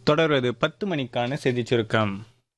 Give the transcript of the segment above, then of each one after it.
தொடர்வது பத்து மணிக்கான செய்திச் சுருக்கம்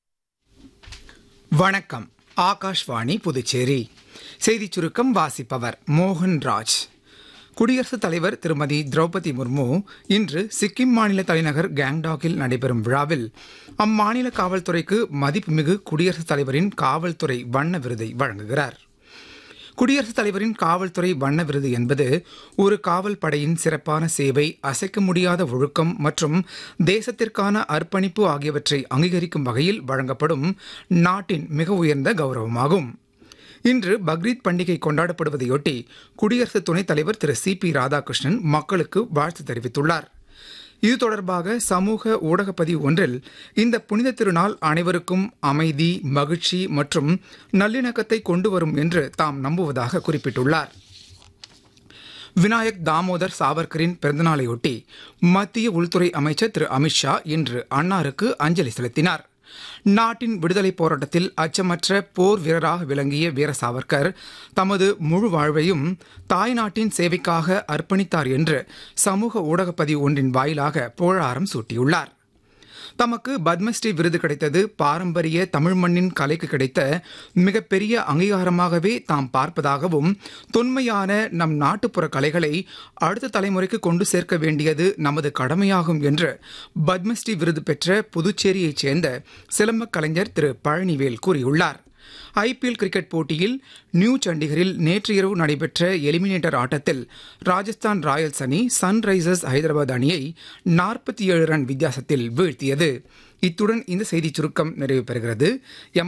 வணக்கம் ஆகாஷ்வாணி புதுச்சேரி செய்திச் சுருக்கம் வாசிப்பவர் மோகன் ராஜ் குடியரசுத் தலைவர் திருமதி திரௌபதி முர்மு இன்று சிக்கிம் மாநில தலைநகர் கேங்டாக்கில் நடைபெறும் விழாவில் அம்மாநில காவல்துறைக்கு மதிப்புமிகு குடியரசுத் தலைவரின் காவல்துறை வண்ண விருதை வழங்குகிறார் குடியரசுத் தலைவரின் காவல்துறை வண்ண விருது என்பது ஒரு காவல் படையின் சிறப்பான சேவை அசைக்க முடியாத ஒழுக்கம் மற்றும் தேசத்திற்கான அர்ப்பணிப்பு ஆகியவற்றை அங்கீகரிக்கும் வகையில் வழங்கப்படும் நாட்டின் மிக உயர்ந்த கௌரவமாகும் இன்று பக்ரீத் பண்டிகை கொண்டாடப்படுவதையொட்டி குடியரசு துணைத் தலைவர் திரு சி பி ராதாகிருஷ்ணன் மக்களுக்கு வாழ்த்து தெரிவித்துள்ளார் இது தொடர்பாக சமூக ஊடகப் பதிவு ஒன்றில் இந்த புனித திருநாள் அனைவருக்கும் அமைதி மகிழ்ச்சி மற்றும் நல்லிணக்கத்தை கொண்டு வரும் என்று தாம் நம்புவதாக குறிப்பிட்டுள்ளார் வினாயக் தாமோதர் சாவர்கரின் பிறந்தநாளையொட்டி மத்திய உள்துறை அமைச்சர் திரு அமித்ஷா இன்று அன்னாருக்கு அஞ்சலி செலுத்தினார் நாட்டின் விடுதலைப் போராட்டத்தில் அச்சமற்ற போர் வீரராக விளங்கிய வீர சாவர்கர் தமது முழு வாழ்வையும் தாய்நாட்டின் சேவைக்காக அர்ப்பணித்தார் என்று சமூக ஊடகப் பதிவு ஒன்றின் வாயிலாக புகழாரம் சூட்டியுள்ளார் தமக்கு பத்மஸ்ரீ விருது கிடைத்தது பாரம்பரிய தமிழ் மண்ணின் கலைக்கு கிடைத்த மிகப்பெரிய அங்கீகாரமாகவே தாம் பார்ப்பதாகவும் தொன்மையான நம் நாட்டுப்புற கலைகளை அடுத்த தலைமுறைக்கு கொண்டு சேர்க்க வேண்டியது நமது கடமையாகும் என்று பத்மஸ்ரீ விருது பெற்ற புதுச்சேரியைச் சேர்ந்த சிலம்பக் கலைஞர் திரு பழனிவேல் கூறியுள்ளார் ஐபிஎல் கிரிக்கெட் போட்டியில் நியூ சண்டிகரில் நேற்று இரவு நடைபெற்ற எலிமினேட்டர் ஆட்டத்தில் ராஜஸ்தான் ராயல்ஸ் அணி சன்ரைசர்ஸ் ஹைதராபாத் அணியை நாற்பத்தி ஏழு ரன் வித்தியாசத்தில் வீழ்த்தியது இத்துடன் இந்த செய்திச் சுருக்கம் நிறைவு பெறுகிறது எமது